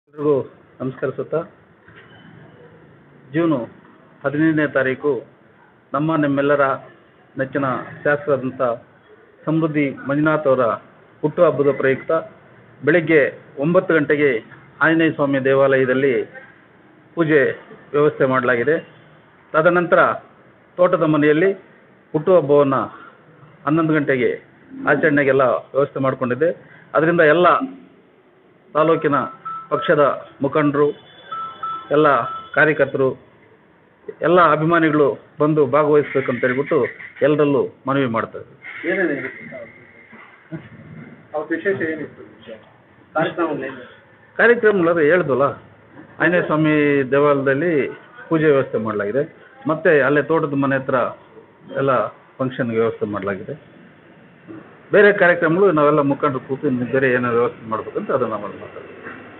ಎಲ್ರಿಗೂ ನಮಸ್ಕರಿಸುತ್ತಾ ಜೂನು ಹದಿನೈದನೇ ತಾರೀಕು ನಮ್ಮ ನಿಮ್ಮೆಲ್ಲರ ನೆಚ್ಚಿನ ಶಾಸಕರಾದಂಥ ಸಮೃದ್ಧಿ ಮಂಜುನಾಥ್ ಅವರ ಹುಟ್ಟುಹಬ್ಬದ ಪ್ರಯುಕ್ತ ಬೆಳಿಗ್ಗೆ ಒಂಬತ್ತು ಗಂಟೆಗೆ ಆಂಜನೇಯ ಸ್ವಾಮಿ ದೇವಾಲಯದಲ್ಲಿ ಪೂಜೆ ವ್ಯವಸ್ಥೆ ಮಾಡಲಾಗಿದೆ ತದನಂತರ ತೋಟದ ಮನೆಯಲ್ಲಿ ಹುಟ್ಟುಹಬ್ಬವನ್ನು ಹನ್ನೊಂದು ಗಂಟೆಗೆ ಆಚರಣೆಗೆಲ್ಲ ವ್ಯವಸ್ಥೆ ಮಾಡಿಕೊಂಡಿದ್ದೆ ಅದರಿಂದ ಎಲ್ಲ ತಾಲೂಕಿನ ಪಕ್ಷದ ಮುಖಂಡರು ಎಲ್ಲ ಕಾರ್ಯಕರ್ತರು ಎಲ್ಲ ಅಭಿಮಾನಿಗಳು ಬಂದು ಭಾಗವಹಿಸ್ಬೇಕಂತ ಹೇಳ್ಬಿಟ್ಟು ಎಲ್ಲರಲ್ಲೂ ಮನವಿ ಮಾಡ್ತಾ ಇದ್ದೀವಿ ಏನೇನು ಇರುತ್ತೆ ಅವತ್ತು ವಿಶೇಷ ಏನಿತ್ತು ವಿಷಯ ಕಾರ್ಯಕ್ರಮಗಳು ಏನು ಕಾರ್ಯಕ್ರಮಗಳು ಹೇಳ್ದಲ್ಲ ಆಂಜನೇಯ ಸ್ವಾಮಿ ದೇವಾಲಯದಲ್ಲಿ ಪೂಜೆ ವ್ಯವಸ್ಥೆ ಮಾಡಲಾಗಿದೆ ಮತ್ತು ಅಲ್ಲೇ ತೋಟದ ಮನೆ ಹತ್ರ ಎಲ್ಲ ಫಂಕ್ಷನ್ಗೆ ವ್ಯವಸ್ಥೆ ಮಾಡಲಾಗಿದೆ ಬೇರೆ ಕಾರ್ಯಕ್ರಮಗಳು ನಾವೆಲ್ಲ ಮುಖಂಡರು ಕೂತು ಇನ್ನು ಬೇರೆ ಏನೋ ವ್ಯವಸ್ಥೆ ಮಾಡಬೇಕಂತ ಅದನ್ನು ನಾವು ಮಾತಾಡ್ತೀವಿ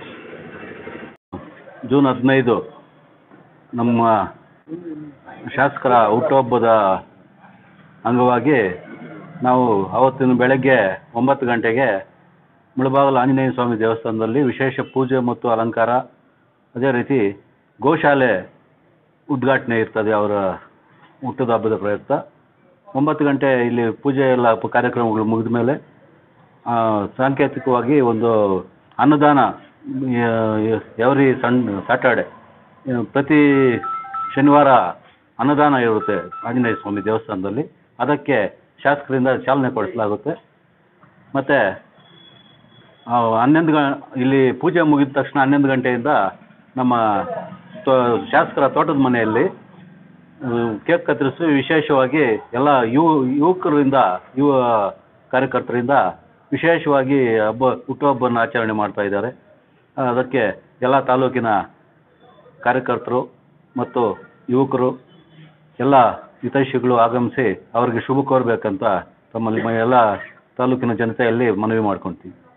ಜೂನ್ ಹದಿನೈದು ನಮ್ಮ ಶಾಸಕರ ಹುಟ್ಟುಹಬ್ಬದ ಅಂಗವಾಗಿ ನಾವು ಅವತ್ತಿನ ಬೆಳಗ್ಗೆ ಒಂಬತ್ತು ಗಂಟೆಗೆ ಮುಳಬಾಗಿಲು ಆಂಜನೇಯ ಸ್ವಾಮಿ ದೇವಸ್ಥಾನದಲ್ಲಿ ವಿಶೇಷ ಪೂಜೆ ಮತ್ತು ಅಲಂಕಾರ ಅದೇ ರೀತಿ ಗೋಶಾಲೆ ಉದ್ಘಾಟನೆ ಇರ್ತದೆ ಅವರ ಹುಟ್ಟದ ಹಬ್ಬದ ಪ್ರಯುಕ್ತ ಒಂಬತ್ತು ಗಂಟೆ ಇಲ್ಲಿ ಪೂಜೆ ಎಲ್ಲ ಪ- ಕಾರ್ಯಕ್ರಮಗಳು ಮುಗಿದ ಮೇಲೆ ಸಾಂಕೇತಿಕವಾಗಿ ಒಂದು ಅನ್ನದಾನ ಎವ್ರಿ ಸಣ್ ಸ್ಯಾಟರ್ಡೆ ಪ್ರತಿ ಶನಿವಾರ ಅನ್ನದಾನ ಇರುತ್ತೆ ಆಂಜನೇಯ ಸ್ವಾಮಿ ದೇವಸ್ಥಾನದಲ್ಲಿ ಅದಕ್ಕೆ ಶಾಸಕರಿಂದ ಚಾಲನೆ ಕೊಡಿಸಲಾಗುತ್ತೆ ಮತ್ತು ಹನ್ನೊಂದು ಗ ಇಲ್ಲಿ ಪೂಜೆ ಮುಗಿದ ತಕ್ಷಣ ಹನ್ನೊಂದು ಗಂಟೆಯಿಂದ ನಮ್ಮ ತೋ ಶಾಸಕರ ತೋಟದ ಮನೆಯಲ್ಲಿ ಕೇಕ್ ಕತ್ತರಿಸಿ ವಿಶೇಷವಾಗಿ ಎಲ್ಲ ಯುವ ಯುವಕರಿಂದ ಯುವ ಕಾರ್ಯಕರ್ತರಿಂದ ವಿಶೇಷವಾಗಿ ಹಬ್ಬ ಹುಟ್ಟುಹಬ್ಬವನ್ನು ಆಚರಣೆ ಮಾಡ್ತಾ ಇದ್ದಾರೆ ಅದಕ್ಕೆ ಎಲ್ಲ ತಾಲೂಕಿನ ಕಾರ್ಯಕರ್ತರು ಮತ್ತು ಯುವಕರು ಎಲ್ಲ ಹಿತೈಷಿಗಳು ಆಗಮಿಸಿ ಅವರಿಗೆ ಶುಭ ಕೋರಬೇಕಂತ ತಮ್ಮಲ್ಲಿ ಮ- ಎಲ್ಲ ತಾಲೂಕಿನ ಜನತೆಯಲ್ಲಿ ಮನವಿ ಮಾಡ್ಕೊಳ್ತೀವಿ